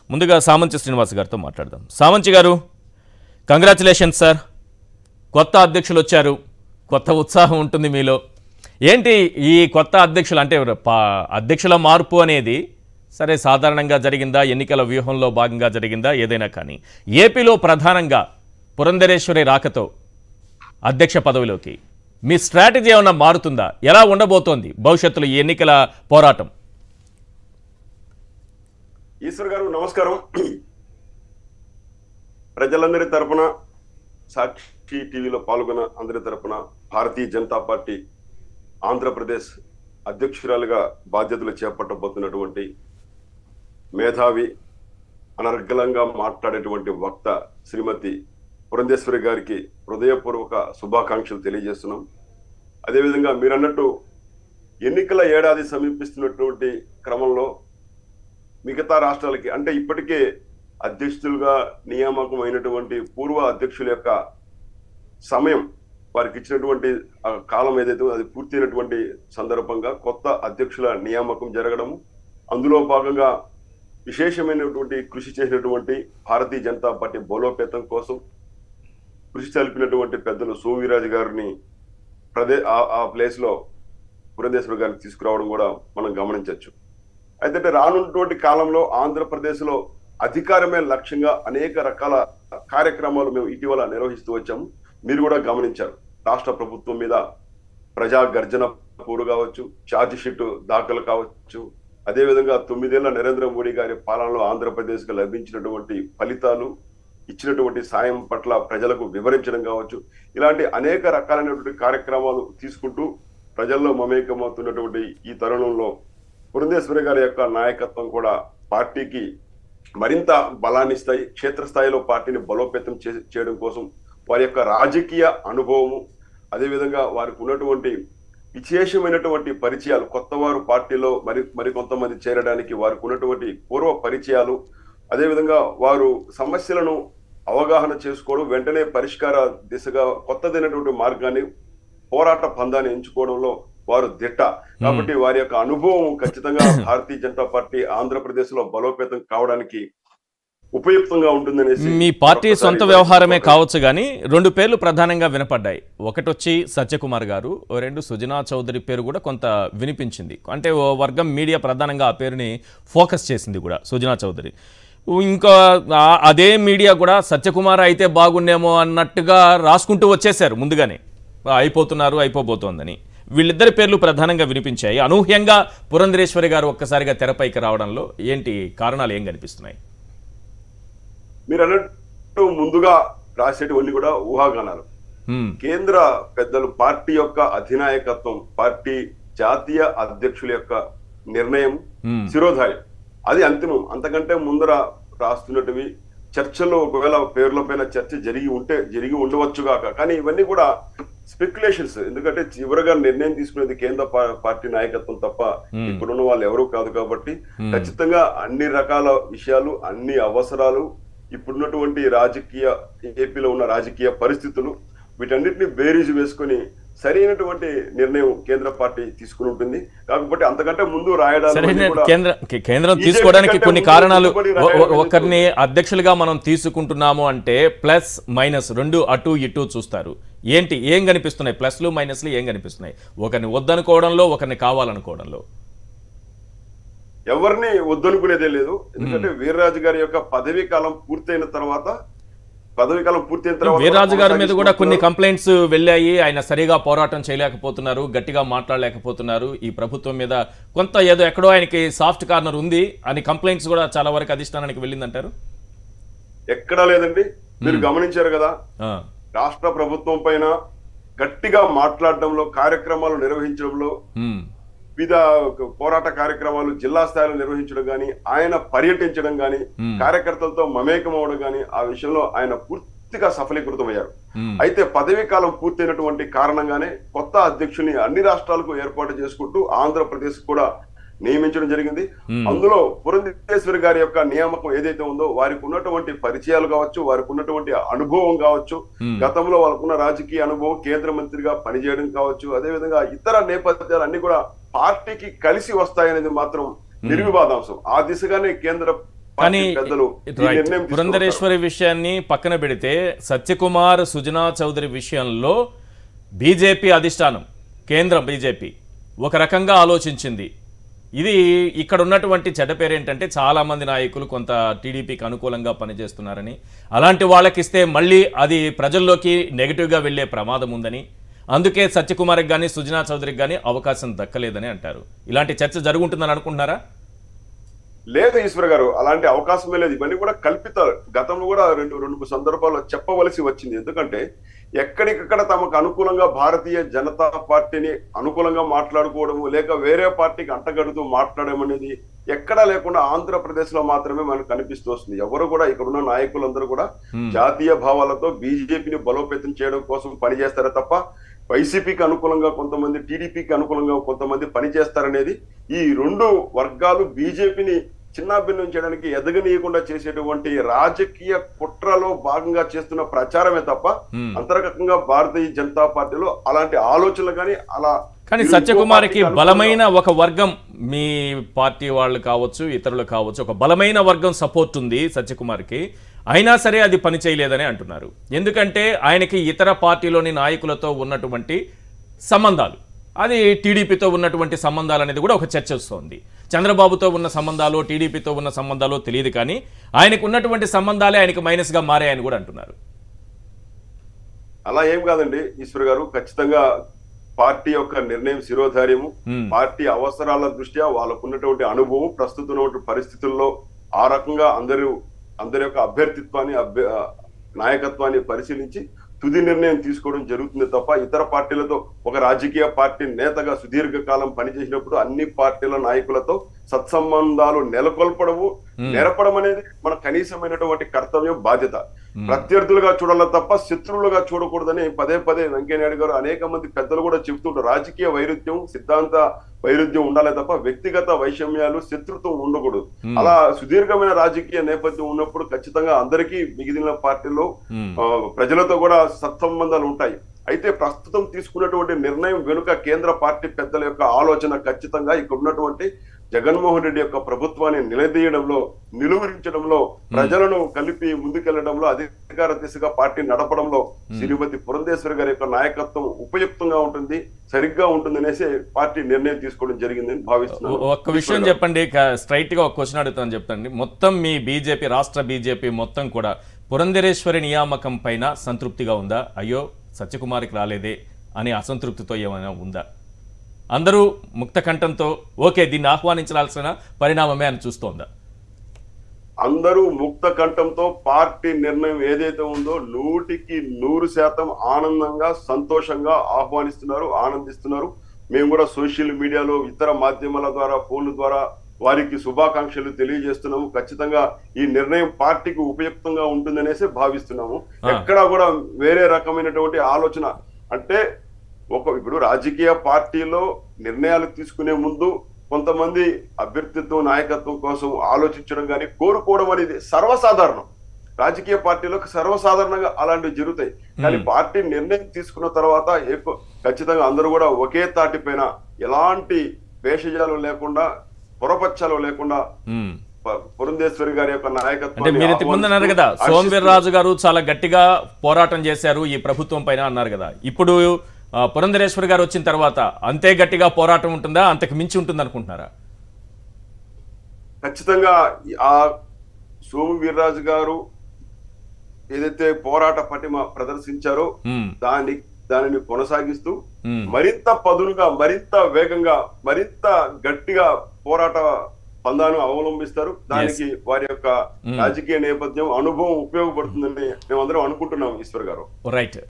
ముందుగా సామంచి శ్రీనివాస్ గారితో మాట్లాడదాం సామంచి గారు కంగ్రాచులేషన్స్ సార్ కొత్త అధ్యక్షులు వచ్చారు కొత్త ఉత్సాహం ఉంటుంది మీలో ఏంటి ఈ కొత్త అధ్యక్షులు అంటే పా- అధ్యక్షుల మార్పు అనేది సరే సాధారణంగా జరిగిందా ఎన్నికల వ్యూహంలో భాగంగా జరిగిందా ఏదైనా కానీ ఏపీలో ప్రధానంగా పురంధరేశ్వరి రాకతో అధ్యక్ష పదవిలోకి మీ స్ట్రాటజీ ఏమైనా మారుతుందా ఎలా ఉండబోతోంది భవిష్యత్తులో ఈ ఎన్నికల పోరాటం ఈశ్వర్ గారు నమస్కారం ప్రజలందరి తరపున సాక్షి టీవీలో పాల్గొన్న అందరి తరపున భారతీయ జనతా పార్టీ ఆంధ్రప్రదేశ్ అధ్యక్షురాలుగా బాధ్యతలు చేపట్టబోతున్నటువంటి మేధావి అనర్గళంగా మాట్లాడేటువంటి వక్త శ్రీమతి పురంధేశ్వరి గారికి హృదయపూర్వక శుభాకాంక్షలు తెలియజేస్తున్నాం అదేవిధంగా మీరన్నట్టు ఎన్నికల ఏడాది సమీపిస్తున్నటువంటి క్రమంలో మిగతా రాష్ట్రాలకి అంటే ఇప్పటికే అధ్యక్షులుగా నియామకం అయినటువంటి పూర్వ అధ్యక్షుల యొక్క సమయం వారికి ఇచ్చినటువంటి ఆ కాలం ఏదైతే ఉందో అది పూర్తయినటువంటి సందర్భంగా కొత్త అధ్యక్షుల నియామకం జరగడం అందులో భాగంగా విశేషమైనటువంటి కృషి చేసినటువంటి భారతీయ జనతా పార్టీ బలోపేతం కోసం కృషి తెలిపినటువంటి పెద్దలు సోమిరాజు గారిని ప్రదే ఆ- ఆ ప్లేస్ లో పురంధేశ్వర గారిని తీసుకురావడం కూడా మనం గమనించవచ్చు అయితే రానున్నటువంటి కాలంలో ఆంధ్రప్రదేశ్ లో అధికారమే లక్ష్యంగా అనేక రకాల కార్యక్రమాలు మేము ఇటీవల నిర్వహిస్తూ వచ్చాము మీరు కూడా గమనించారు రాష్ట్ర ప్రభుత్వం మీద ప్రజా గర్జన పూరు కావచ్చు ఛార్జ్ షీట్ దాఖలు కావచ్చు అదేవిధంగా తొమ్మిదేళ్ల నరేంద్ర మోడీ గారి పాలనలో ఆంధ్రప్రదేశ్ కు లభించినటువంటి ఫలితాలు ఇచ్చినటువంటి సాయం పట్ల ప్రజలకు వివరించడం కావచ్చు ఇలాంటి అనేక రకాలైనటువంటి కార్యక్రమాలు తీసుకుంటూ ప్రజల్లో మమేకమవుతున్నటువంటి ఈ తరుణంలో పురంధేశ్వరి గారి యొక్క నాయకత్వం కూడా పార్టీకి మరింత బలాన్ని ఇస్తాయి క్షేత్రస్థాయిలో పార్టీని బలోపేతం చే- చేయడం కోసం వారి యొక్క రాజకీయ అనుభవము అదేవిధంగా వారికి ఉన్నటువంటి విశేషమైనటువంటి పరిచయాలు కొత్త వారు పార్టీలో మరి మరి కొంతమంది చేరడానికి వారికి ఉన్నటువంటి పూర్వ పరిచయాలు అదేవిధంగా వారు సమస్యలను అవగాహన చేసుకోవడం వెంటనే పరిష్కార దిశగా కొత్తదైనటువంటి మార్గాన్ని పోరాట పందాన్ని ఎంచుకోవడంలో వారు దిట్ట కాబట్టి వారి యొక్క అనుభవం ఖచ్చితంగా భారతీయ జనతా పార్టీ ఆంధ్రప్రదేశ్ లో బలోపేతం కావడానికి ఉపయుక్తంగా ఉంటుందనేసి మీ పార్టీ మరొకసారి సొంత వ్యవహారమే కావచ్చు కానీ రెండు పేర్లు ప్రధానంగా వినపడ్డాయి ఒకటి వచ్చి సత్యకుమార్ గారు ఓ రెండు సుజనా చౌదరి పేరు కూడా కొంత వినిపించింది అంటే ఓ వర్గం మీడియా ప్రధానంగా ఆ పేరుని ఫోకస్ చేసింది కూడా సుజనా చౌదరి ఇంకా ఆ- అదే మీడియా కూడా సత్యకుమార్ అయితే బాగుండేమో అన్నట్టుగా రాసుకుంటూ వచ్చేశారు ముందుగానే అయిపోతున్నారు అయిపోబోతోందని వీళ్ళిద్దరి పేర్లు ప్రధానంగా వినిపించాయి అనూహ్యంగా పురంధరేశ్వరి గారు ఒక్కసారిగా తెరపైకి రావడంలో ఏంటి కారణాలు ఏం కనిపిస్తున్నాయి మీరు అన్నట్టు ముందుగా రాసేటివన్నీ కూడా ఊహాగానాలు హ్మ్. కేంద్ర పెద్దలు పార్టీ యొక్క అధినాయకత్వం పార్టీ జాతీయ అధ్యక్షుల యొక్క నిర్ణయం హ్మ్. శిరోధార్యం అది అంతిమం అంతకంటే ముందర రాస్తున్నటివి చర్చలో ఒకవేళ పేర్ల పైన చర్చ జరిగి ఉంటే జరిగి ఉండవచ్చుగాక కానీ ఇవన్నీ కూడా స్పెక్యులేషన్స్ ఎందుకంటే చివరిగా నిర్ణయం తీసుకునేది కేంద్ర పా- పార్టీ నాయకత్వం తప్ప Hmm. ఇప్పుడున్న వాళ్ళు ఎవరు కాదు కాబట్టి Hmm. ఖచ్చితంగా అన్ని రకాల విషయాలు అన్ని అవసరాలు ఇప్పుడున్నటువంటి రాజకీయ ఏపీలో ఉన్న రాజకీయ పరిస్థితులు వీటన్నిటిని బేరీజు వేసుకొని సరైనటువంటి నిర్ణయం కేంద్ర పార్టీ తీసుకుని ఉంటుంది కాకపోతే అంతకంటే ముందు రాయడాలు సరే అన్నీ కూడా కేంద్ర కే- కేంద్రం BJP తీసుకోవడానికి కంటే కొన్ని ముందు కారణాలు పెట్టుబడి ఒ- ఒ- రాయడానికి ఒకరిని అధ్యక్షులుగా మనం తీసుకుంటున్నాము అంటే ప్లస్ మైనస్ రెండు అటు ఇటు చూస్తారు ఏంటి ఏం కనిపిస్తున్నాయి ప్లస్లు మైనస్లు ఏం కనిపిస్తున్నాయి ఒకరిని వద్దనుకోవడంలో ఒకరిని కావాలనుకోవడంలో ఎవరిని వద్దనుకునేదే లేదు ఎందుకంటే వీర్రాజు గారి యొక్క పదవీ కాలం పూర్తయిన తర్వాత పదవీ కాలం పూర్తయిన తర్వాత వీర్రాజు గారి మీద కూడా కొన్ని కొనసాగిస్తున్నారు. కంప్లైంట్స్ వెళ్ళాయి ఆయన సరిగా పోరాటం చేయలేకపోతున్నారు గట్టిగా మాట్లాడలేకపోతున్నారు ఈ ప్రభుత్వం మీద కొంత ఏదో ఎక్కడో ఆయనకి సాఫ్ట్ కార్నర్ ఉంది అని కంప్లైంట్స్ కూడా చాలా వరకు అధిష్టానానికి వెళ్ళిందంటారు ఎక్కడా లేదండి మీరు గమనించారు కదా ఆ, రాష్ట్ర ప్రభుత్వం పైన గట్టిగా మాట్లాడడంలో కార్యక్రమాలు నిర్వహించడంలో ఉమ్, వివిధ పోరాట కార్యక్రమాలు జిల్లా స్థాయిలో నిర్వహించడం గాని ఆయన పర్యటించడం గాని Hmm. కార్యకర్తలతో మమేకం అవడం గాని ఆ విషయంలో ఆయన పూర్తిగా సఫలీకృతమయ్యారు ఉమ్, అయితే పదవీ కాలం పూర్తయినటువంటి కారణంగానే కొత్త అధ్యక్షుని అన్ని రాష్ట్రాలకు ఏర్పాటు చేసుకుంటూ ఆంధ్రప్రదేశ్ కూడా నియమించడం జరిగింది Hmm. అందులో పురంధేశ్వరి గారి యొక్క నియామకం ఏదైతే ఉందో వారికి ఉన్నటువంటి పరిచయాలు కావచ్చు వారికి ఉన్నటువంటి అనుభవం కావచ్చు Hmm. గతంలో వాళ్ళకున్న రాజకీయ అనుభవం కేంద్ర మంత్రిగా పనిచేయడం కావచ్చు అదేవిధంగా ఇతర నేపథ్యాలు అన్ని కూడా పార్టీకి కలిసి వస్తాయనేది మాత్రం నిర్వివాదాంశం ఆ దిశగానే కేంద్ర కానీ పార్టీ పెద్దలు ఈ రైట్ నిర్ణయం తీసుకున్నారు. పురంధరేశ్వరి విషయాన్ని పక్కన పెడితే సత్యకుమార్ సుజనా చౌదరి విషయంలో బీజేపీ అధిష్టానం కేంద్ర బీజేపీ ఒక రకంగా ఆలోచించింది ఇది ఇక్కడ ఉన్నటువంటి చెడ్డ పేరు ఏంటంటే చాలా మంది నాయకులు కొంత టీడీపీకి అనుకూలంగా పనిచేస్తున్నారని అలాంటి వాళ్ళకిస్తే మళ్ళీ అది ప్రజల్లోకి నెగిటివ్గా వెళ్ళే ప్రమాదం ఉందని అందుకే సత్యకుమార్కి కానీ సుజనా చౌదరికి కానీ అవకాశం దక్కలేదని అంటారు ఇలాంటి చర్చ జరుగుంటుందని అనుకుంటున్నారా లేదు ఈశ్వర్ గారు అలాంటి అవకాశమే లేదు ఇవన్నీ కూడా కల్పితాలు గతంలో కూడా రెండు రెండు సందర్భాల్లో చెప్పవలసి వచ్చింది ఎందుకంటే ఎక్కడికక్కడ తమకు అనుకూలంగా భారతీయ జనతా పార్టీని అనుకూలంగా మాట్లాడుకోవడము లేక వేరే పార్టీకి అంటగడుతూ మాట్లాడడం అనేది ఎక్కడా లేకుండా ఆంధ్రప్రదేశ్ లో మాత్రమే మనకు కనిపిస్తూ వస్తుంది ఎవరు కూడా ఇక్కడ ఉన్న నాయకులందరూ కూడా Hmm. జాతీయ భావాలతో బీజేపీని బలోపేతం చేయడం కోసం పనిచేస్తారే తప్ప వైసీపీకి అనుకూలంగా కొంతమంది టీడీపీకి అనుకూలంగా కొంతమంది పనిచేస్తారనేది ఈ రెండు వర్గాలు బీజేపీని చిన్నాభిన్నం చేయడానికి ఎదగనీయకుండా చేసేటువంటి రాజకీయ కుట్రలో భాగంగా చేస్తున్న ప్రచారమే తప్ప Hmm. అంతర్గతంగా భారతీయ జనతా పార్టీలో అలాంటి ఆలోచనలు కానీ అలా కానీ ఇంకో సత్యకుమార్కి పార్టీకి అనుకూలంగా- బలమైన ఒక వర్గం మీ పార్టీ వాళ్ళు కావచ్చు ఇతరులు కావచ్చు ఒక బలమైన వర్గం సపోర్ట్ ఉంది సత్యకుమార్కి అయినా సరే అది పని చేయలేదని అంటున్నారు ఎందుకంటే ఆయనకి ఇతర పార్టీలోని నాయకులతో ఉన్నటువంటి సంబంధాలు అది టీడీపీతో ఉన్నటువంటి సంబంధాలు అనేది కూడా ఒక చర్చ వస్తోంది చంద్రబాబుతో ఉన్న సంబంధాలు టీడీపీతో ఉన్న సంబంధాలు తెలియదు కానీ ఆయనకు ఉన్నటువంటి సంబంధాలే ఆయనకు మైనస్గా మారాయని కూడా అంటున్నారు అలా ఏం కాదండి ఈశ్వర్ గారు ఖచ్చితంగా పార్టీ యొక్క నిర్ణయం శిరోధార్యము Hmm. పార్టీ అవసరాల దృష్ట్యా వాళ్ళకున్నటువంటి అనుభవం ప్రస్తుతం ఉన్నటువంటి పరిస్థితుల్లో ఆ రకంగా అందరూ అందరి యొక్క అభ్యర్థిత్వాన్ని అభ్య ఆ, నాయకత్వాన్ని పరిశీలించి తుది నిర్ణయం తీసుకోవడం జరుగుతుంది తప్ప ఇతర పార్టీలతో ఒక రాజకీయ పార్టీ నేతగా సుదీర్ఘకాలం పనిచేసినప్పుడు అన్ని పార్టీల నాయకులతో సత్సంబంధాలు నెలకొల్పడము నెరపడం అనేది మన కనీసమైనటువంటి కర్తవ్యం బాధ్యత ప్రత్యర్థులుగా చూడాలి తప్ప శత్రువులుగా చూడకూడదని పదే పదే వెంకయ్యనాయుడు గారు అనేక మంది పెద్దలు కూడా చెబుతుంటారు రాజకీయ వైరుధ్యం సిద్ధాంత వైరుధ్యం ఉండాలి తప్ప వ్యక్తిగత వైషమ్యాలు శత్రుత్వం ఉండకూడదు అలా సుదీర్ఘమైన రాజకీయ నేపథ్యం ఉన్నప్పుడు ఖచ్చితంగా అందరికీ మిగిలిన పార్టీలో Hmm. ఆ, ప్రజలతో కూడా సత్సంబంధాలు ఉంటాయి అయితే ప్రస్తుతం తీసుకున్నటువంటి నిర్ణయం వెనుక కేంద్ర పార్టీ పెద్దల యొక్క ఆలోచన ఖచ్చితంగా ఇక్కడ ఉన్నటువంటి జగన్మోహన్ రెడ్డి యొక్క ప్రభుత్వాన్ని నిలదీయడంలో నిలువరించడంలో ప్రజలను కలిపి ముందుకెళ్లడంలో అధికార దిశగా పార్టీ నడపడంలో శ్రీమతి పురంధేశ్వరి గారి యొక్క నాయకత్వం ఉపయుక్తంగా ఉంటుంది సరిగ్గా ఉంటుంది అనేసి పార్టీ నిర్ణయం తీసుకోవడం జరిగిందని భావిస్తున్నాను ఒ- ఒక్క విషయం చెప్పండి స్ట్రైట్ గా ఒక క్వశ్చన్ అడుగుతాను చెప్తాండి మొత్తం మీ బీజేపీ రాష్ట్ర బీజేపీ మొత్తం కూడా పురంధరేశ్వరి నియామకం పైన సంతృప్తిగా ఉందా అయ్యో సత్యకుమార్కి రాలేదే అనే అసంతృప్తితో ఏమైనా ఉందా అందరూ ముక్త కంఠంతో ఓకే దీన్ని ఆహ్వానించాల్సిన పరిణామమే అని చూస్తోందా అందరూ ముక్త కంఠంతో పార్టీ నిర్ణయం ఏదైతే ఉందో నూటికి నూరు శాతం ఆనందంగా సంతోషంగా ఆహ్వానిస్తున్నారు ఆనందిస్తున్నారు మేము కూడా సోషల్ మీడియాలో ఇతర మాధ్యమాల ద్వారా ఫోన్ల ద్వారా వారికి శుభాకాంక్షలు తెలియజేస్తున్నాము ఖచ్చితంగా ఈ నిర్ణయం పార్టీకి ఉపయుక్తంగా ఉంటుందనేసి భావిస్తున్నాము ఆ. ఎక్కడా కూడా వేరే రకమైనటువంటి ఆలోచన అంటే ఒక ఇప్పుడు రాజకీయ పార్టీలో నిర్ణయాలు తీసుకునే ముందు కొంతమంది అభ్యర్థిత్వం నాయకత్వం కోసం ఆలోచించడం కానీ కోరుకోవడం అనేది సర్వసాధారణం రాజకీయ పార్టీలకు సర్వసాధారణంగా అలాంటివి జరుగుతాయి కానీ పార్టీ నిర్ణయం తీసుకున్న తర్వాత ఎక్కువ ఖచ్చితంగా అందరూ కూడా ఒకే తాటిపైన ఎలాంటి భేషజాలు లేకుండా పొరపచ్చాలు లేకుండా మ్మ్. ప- పురంధేశ్వరి గారి యొక్క అంటే నాయకత్వం మీరు ఇంతకు ముందు అన్నారు కదా సోమవీర్రాజు గారు చాలా గట్టిగా పోరాటం చేశారు ఈ ప్రభుత్వం పైన అన్నారు కదా ఇప్పుడు ఆ, పురంధరేశ్వరి గారు వచ్చిన తర్వాత అంతే గట్టిగా పోరాటం ఉంటుందా అంతకు మించి ఉంటుంది అనుకుంటున్నారా ఖచ్చితంగా ఆ సోము వీర్రాజు గారు ఏదైతే పోరాట పటిమ ప్రదర్శించారో మ్మ్. దాన్ని దానిని కొనసాగిస్తూ మ్మ్. మరింత పదునుగా మరింత వేగంగా మరింత గట్టిగా పోరాట పందాను అవలంబిస్తారు దానికి వారి యొక్క రాజకీయ నేపథ్యం అనుభవం ఉపయోగపడుతుందని మేమందరం అనుకుంటున్నాం ఈశ్వర్ గారు రైట్